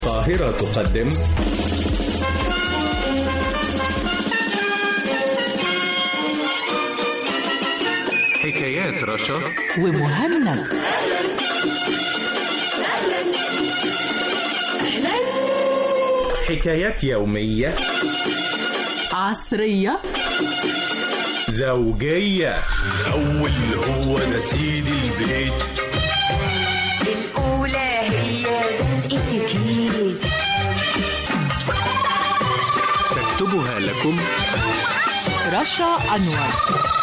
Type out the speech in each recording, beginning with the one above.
القاهرة تقدم حكايات رشا ومهند حكايات يومية عصرية زوجية الأول هو ده سيد البيت الأولى هي الاتيكيت تكتبها لكم رشا أنور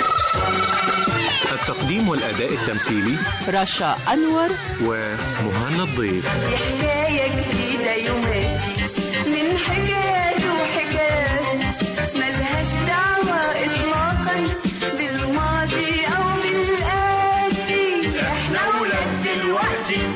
التقديم والأداء التمثيلي رشا أنور ومهنا الضيف دي حكاية جديدة يوماتي من حكايات وحكايات ملهاش دعوة إطلاقا بالماضي أو بالآتي إحنا ولاد دلوقتي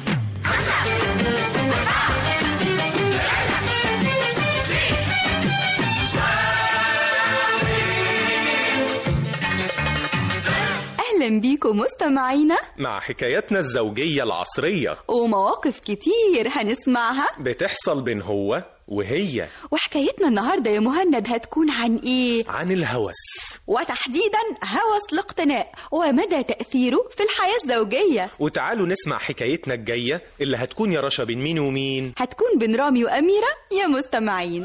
أهلا بيكم مستمعينا مع حكاياتنا الزوجية العصرية ومواقف كتير هنسمعها بتحصل بين هو وهي وحكايتنا النهاردة يا مهند هتكون عن إيه؟ عن الهوس وتحديدا هوس الاقتناء ومدى تأثيره في الحياة الزوجية وتعالوا نسمع حكايتنا الجاية اللي هتكون يا رشا بين مين ومين هتكون بين رامي وأميرة يا مستمعين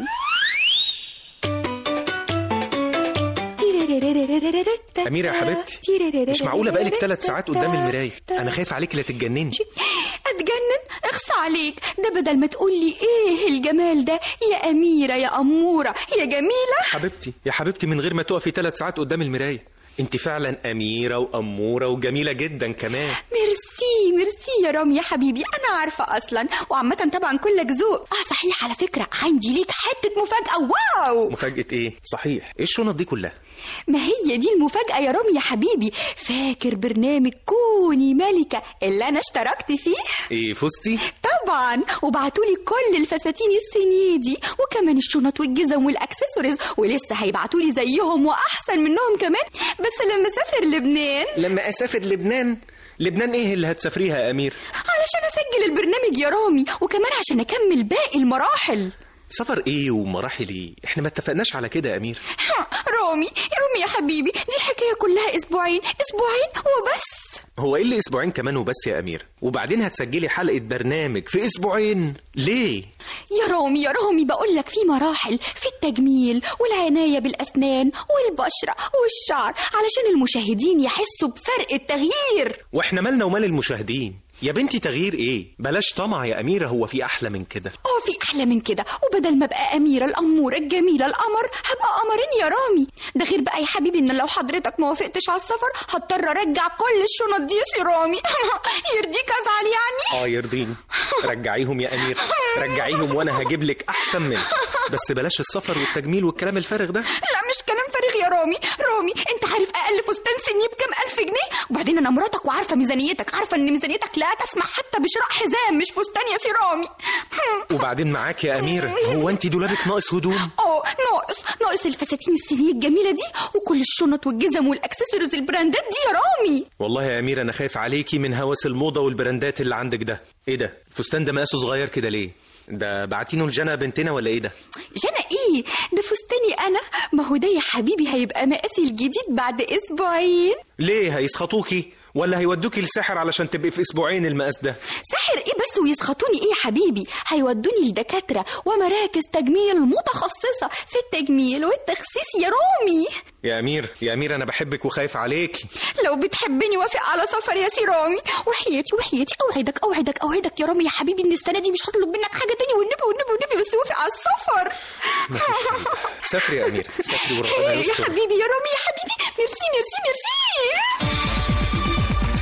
أميرة يا حبيبتي مش معقولة بقالك ثلاث ساعات قدام المراية أنا خايف عليك لا تتجنني اتجنن اخص عليك ده بدل ما تقول لي ايه الجمال ده يا اميره يا اموره يا جميله حبيبتي يا حبيبتي من غير ما تقفي ثلاث ساعات قدام المراية انت فعلا أميرة وأمورة وجميلة جدا كمان ميرسي ميرسي يا رامي يا حبيبي انا عارفه اصلا وعامه طبعا كلك ذوق اه صحيح على فكره عندي ليك حته مفاجاه واو مفاجأة ايه صحيح ايه الشنط دي كلها ما هي دي المفاجاه يا رامي يا حبيبي فاكر برنامج كوني ملكه اللي انا اشتركت فيه ايه فستي طبعا وبعتولي كل الفساتين السنة دي وكمان الشنط والجزم والاكسسوارز ولسه هيبعتولي زيهم واحسن منهم كمان بس لما اسافر لبنان لما اسافر لبنان لبنان ايه اللي هتسافريها يا امير علشان اسجل البرنامج يا رامي وكمان عشان اكمل باقي المراحل سفر ايه ومراحل ايه احنا ما اتفقناش على كده يا امير ها، رامي يا رامي يا حبيبي دي الحكايه كلها اسبوعين اسبوعين وبس هو ايه اللي اسبوعين كمان وبس يا امير وبعدين هتسجلي حلقة برنامج في اسبوعين ليه يا رامي يا رامي بقول لك في مراحل في التجميل والعناية بالأسنان والبشرة والشعر علشان المشاهدين يحسوا بفرق التغيير واحنا مالنا ومال المشاهدين يا بنتي تغيير ايه بلاش طمع يا اميرة هو في احلى من كده هو في أحلى من كده وبدل ما أبقى أميرة الأمورة الجميلة القمر هبقى قمرين يا رامي ده غير بقى يا حبيبي إن لو حضرتك ما وافقتش على السفر هضطر أرجع كل الشنط دي يا سي رامي يرضيك أزعل يعني اه يرضيني رجعيهم يا امير رجعيهم وانا هجيب لك احسن منه بس بلاش السفر والتجميل والكلام الفارغ ده لا مش كلام فارغ يا رامي رامي انت عارف اقل فستان سني بكام الف جنيه وبعدين انا مراتك وعارفه ميزانيتك عارفه ان ميزانيتك لا تسمح حتى بشراء حزام مش فستان يا سي رامي وبعدين معاك يا اميرة هو انت دولابك ناقص هدوم اه ناقص ناقص الفساتين السنيه الجميله دي وكل الشنط والجزم والاكسسوارز البراندات دي يا رامي والله يا اميرة انا خايف عليكي من هوس الموضة والبراندات اللي عندك ده ايه ده الفستان ده مقاسه صغير كده ليه ده بعتينه لجنى بنتنا ولا ايه ده جنى ايه ده فستاني انا ما هو ده يا حبيبي هيبقى مقاسي الجديد بعد اسبوعين ليه هيسخطوكي ولا هيودوكي الساحر علشان تبقي في اسبوعين المقاس ده سحر ايه بس ويسخطوني ايه يا حبيبي هيودوني لدكاتره ومراكز تجميل متخصصه في التجميل والتخسيس يا رامي يا امير يا امير انا بحبك وخايف عليكي لو بتحبني وافق على سفر يا سي رامي وحياتي وحياتي اوعدك اوعدك اوعدك يا رامي يا حبيبي ان السنه دي مش هطلب منك حاجه تاني والنبي والنبي والنبي بس وافق على السفر سافري يا امير سافري وربنا يا يستر حبيبي يا رامي يا حبيبي ميرسي ميرسي ميرسي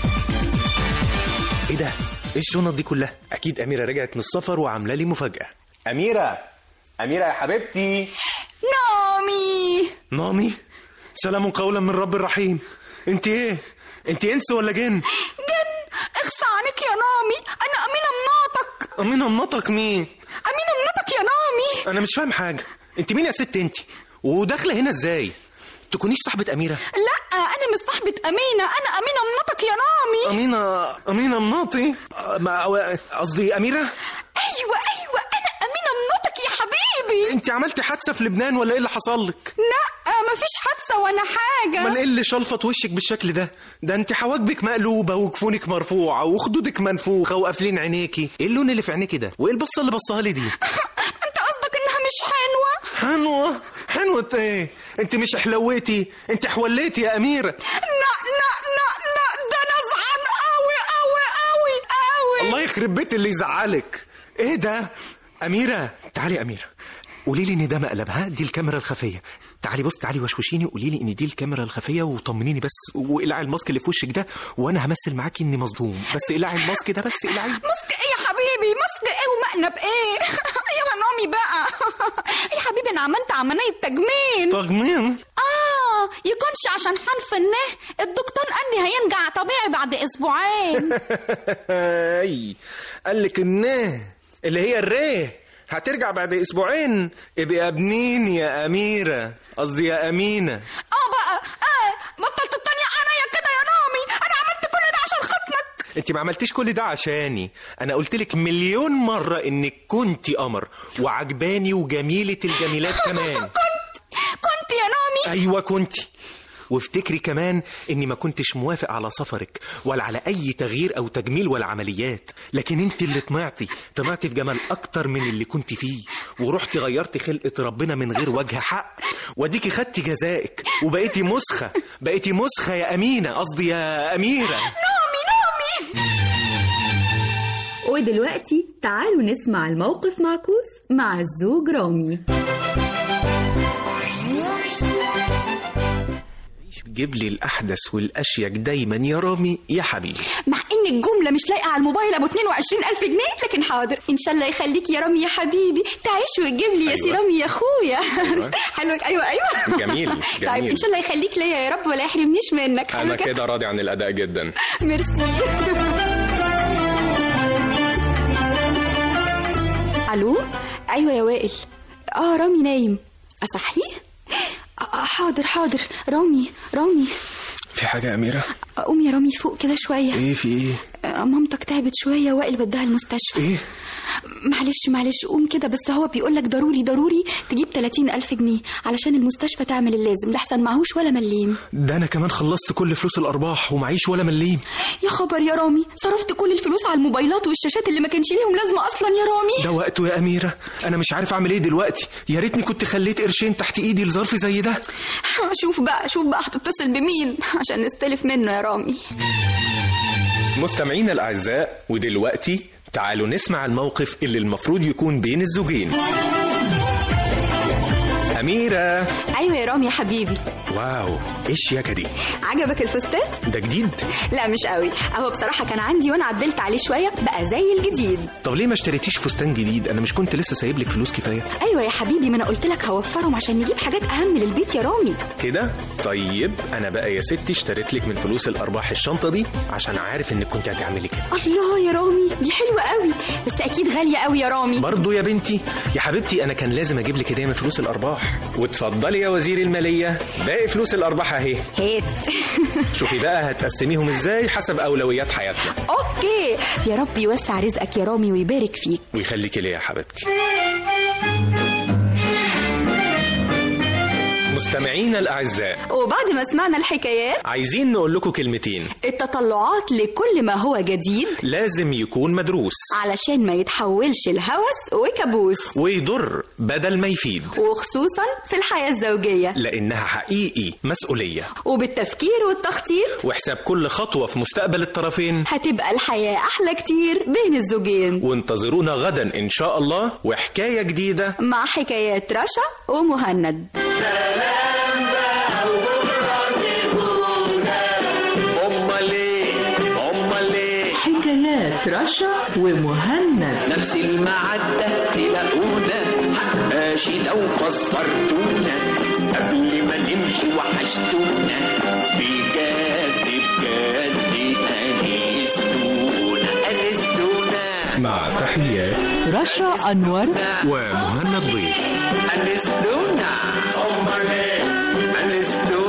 ايه ده ايه الشنط دي كلها اكيد اميره رجعت من السفر وعامله لي مفاجاه اميره اميره يا حبيبتي نامي نامي سلام قولا من رب الرحيم انت ايه انت انس ولا جن جن اخفى عنك يا نامي انا امينه مناطق امينه منطق مين امينه مناطق يا نامي انا مش فاهم حاجه انت مين يا ست انت وداخله هنا ازاي تكونيش صاحبه اميره لا انا مش صاحبه امينه انا امينه مناطق يا نامي امينه امينه مناطي أه، ما- قصدي اميره ايوه ايوه عملتي حادثه في لبنان ولا ايه اللي حصل لك لا مفيش حادثه ولا حاجه امال ايه اللي شلفط وشك بالشكل ده ده انت حواجبك مقلوبه وجفونك مرفوعه وخدودك منفوخه وقافلين عينيكي ايه اللون اللي في عينيكي ده وايه البصه اللي بصها لي دي انت قصدك انها مش حلوه حنوه حنوه ايه انت مش حلويتي انت حوليتي يا اميره لا لا لا لا ده انا زعلان قوي قوي قوي قوي الله يخرب بيت اللي يزعلك ايه ده اميره تعالي يا اميره قولي لي ان ده مقلب ها دي الكاميرا الخفيه تعالي بص تعالي وشوشيني قولي لي ان دي الكاميرا الخفيه وطمنيني بس واقلعي الماسك اللي في وشك ده وانا همثل معاكي اني مصدوم بس اقلعي الماسك ده بس اقلعي ماسك ايه يا حبيبي ماسك ايه ومقلب ايه يا نومي بقى يا حبيبي انا عملت عمليه تجميل تغمين اه يكونش عشان حنف النه الدكتور قال لي هينجع طبيعي بعد اسبوعين اي قال لك النه اللي هي الريه هترجع بعد اسبوعين ابقي ابنين يا اميره قصدي يا امينه اه بقى اه بطلت التانية عليا كده يا نومي انا عملت كل ده عشان خاطرك انت ما عملتيش كل ده عشاني انا قلت لك مليون مره انك كنتي قمر وعجباني وجميله الجميلات كمان كنت يا نومي ايوه كنتي وافتكري كمان اني ما كنتش موافق على سفرك ولا على اي تغيير او تجميل ولا عمليات لكن انت اللي طمعتي طمعتي في جمال اكتر من اللي كنت فيه ورحتي غيرتي خلقه ربنا من غير وجه حق واديكي خدتي جزائك وبقيتي مسخه بقيتي مسخه يا امينه قصدي يا اميره نومي نومي ودلوقتي تعالوا نسمع الموقف معكوس مع الزوج رامي جيب لي الاحدث والاشيك دايما يا رامي يا حبيبي مع ان الجمله مش لايقه على الموبايل ابو 22000 جنيه لكن حاضر ان شاء الله يخليك يا رامي يا حبيبي تعيش وتجيب لي يا سي أيوة. رامي يا اخويا أيوة. حلوك ايوه ايوه جميل، طيب جميل. ان شاء الله يخليك ليا يا رب ولا يحرمنيش منك حلو انا كده راضي عن الاداء جدا ميرسي الو ايوه يا وائل اه رامي نايم اصحيه آه حاضر حاضر رامي رامي في حاجه يا اميره قوم يا رامي فوق كده شويه ايه في ايه آه، مامتك تعبت شويه وائل وداها المستشفى ايه معلش معلش قوم كده بس هو بيقول لك ضروري ضروري تجيب 30 ألف جنيه علشان المستشفى تعمل اللازم لحسن معهوش ولا مليم ده انا كمان خلصت كل فلوس الارباح ومعيش ولا مليم يا خبر يا رامي صرفت كل الفلوس على الموبايلات والشاشات اللي ما كانش ليهم لازمه اصلا يا رامي ده وقته يا اميره انا مش عارف اعمل ايه دلوقتي يا ريتني كنت خليت قرشين تحت ايدي لظرف زي ده شوف بقى شوف بقى هتتصل بمين عشان نستلف منه يا رامي مستمعينا الاعزاء ودلوقتي تعالوا نسمع الموقف اللي المفروض يكون بين الزوجين اميره ايوه يا رامي يا حبيبي واو ايه الشياكه دي عجبك الفستان ده جديد لا مش قوي اهو بصراحه كان عندي وانا عدلت عليه شويه بقى زي الجديد طب ليه ما اشتريتيش فستان جديد انا مش كنت لسه سايب لك فلوس كفايه ايوه يا حبيبي ما انا قلت لك هوفرهم عشان نجيب حاجات اهم للبيت يا رامي كده طيب انا بقى يا ستي اشتريت لك من فلوس الارباح الشنطه دي عشان عارف انك كنت هتعملي كده الله يا رامي دي حلوه قوي بس اكيد غاليه قوي يا رامي برضو يا بنتي يا حبيبتي انا كان لازم اجيب لك هديه من فلوس الارباح واتفضلي يا وزير الماليه باقي فلوس الارباح اهي هات شوفي بقى هتقسميهم ازاي حسب اولويات حياتنا اوكي يا رب يوسع رزقك يا رامي ويبارك فيك ويخليكي ليا يا حبيبتي مستمعينا الاعزاء وبعد ما سمعنا الحكايات عايزين نقول لكم كلمتين التطلعات لكل ما هو جديد لازم يكون مدروس علشان ما يتحولش الهوس وكابوس ويضر بدل ما يفيد وخصوصا في الحياة الزوجية لانها حقيقي مسؤوليه وبالتفكير والتخطيط وحساب كل خطوه في مستقبل الطرفين هتبقى الحياة أحلى كتير بين الزوجين وانتظرونا غدا ان شاء الله وحكايه جديده مع حكايات رشا ومهند امال ايه امال ايه حكايات رشا ومهند نفس المعدة تلاقونا حقاشي لو فسرتونا قبل ما نمشي وحشتونا بجد بجد أنستونا أنستونا مع تحيات رشا أنور ومهند ضيف أنستونا أمال إيه أنستونا